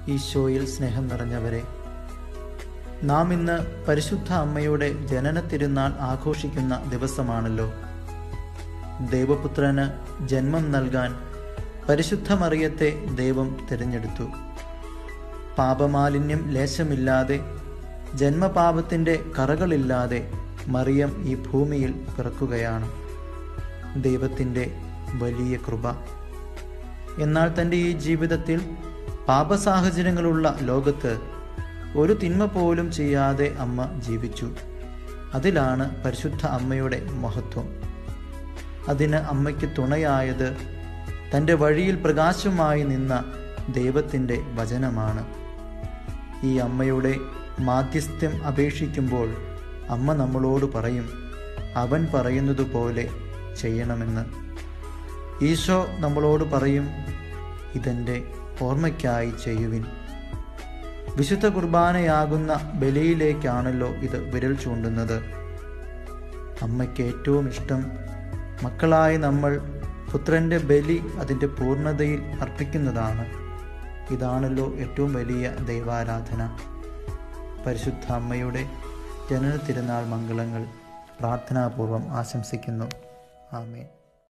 ഈശോയിൽ സ്നേഹം നിറഞ്ഞവരെ നാം ഇന്ന് പരിശുദ്ധ അമ്മയുടെ ജനന തിരുനാൾ ആഘോഷിക്കുന്ന ദിവസമാണല്ലോ ദൈവപുത്രന് ജന്മം നൽകാൻ പരിശുദ്ധ മറിയത്തെ ദൈവം തിരഞ്ഞെടുത്തു പാപമാലിന്യം ലേശമില്ലാതെ ജന്മപാപത്തിൻ്റെ കറകളില്ലാതെ മറിയം ഈ ഭൂമിയിൽ പിറക്കുകയാണ് ദൈവത്തിൻ്റെ വലിയ കൃപ എന്നാൽ തൻ്റെ ഈ ജീവിതത്തിൽ പാപസാഹചര്യങ്ങളുള്ള ലോകത്ത് ഒരു തിന്മ പോലും ചെയ്യാതെ അമ്മ ജീവിച്ചു അതിലാണ് പരിശുദ്ധ അമ്മയുടെ മഹത്വം അതിന് അമ്മയ്ക്ക് തുണയായത് തൻ്റെ വഴിയിൽ പ്രകാശമായി നിന്ന ദൈവത്തിൻ്റെ വചനമാണ് ഈ അമ്മയുടെ മാധ്യസ്ഥ്യം അപേക്ഷിക്കുമ്പോൾ അമ്മ നമ്മളോട് പറയും അവൻ പറയുന്നത് പോലെ ചെയ്യണമെന്ന് ഈശോ നമ്മളോട് പറയും ഇതെൻ്റെ ഓർമ്മയ്ക്കായി ചെയ്യുവിൻ വിശുദ്ധ കുർബാനയാകുന്ന ബലിയിലേക്കാണല്ലോ ഇത് വിരൽ ചൂണ്ടുന്നത് അമ്മയ്ക്ക് ഏറ്റവും ഇഷ്ടം മക്കളായ നമ്മൾ പുത്രൻ്റെ ബലി അതിൻ്റെ പൂർണ്ണതയിൽ അർപ്പിക്കുന്നതാണ് ഇതാണല്ലോ ഏറ്റവും വലിയ ദൈവാരാധന പരിശുദ്ധ അമ്മയുടെ ജനന തിരുനാൾ മംഗളങ്ങൾ പ്രാർത്ഥനാപൂർവം ആശംസിക്കുന്നു ആമേൻ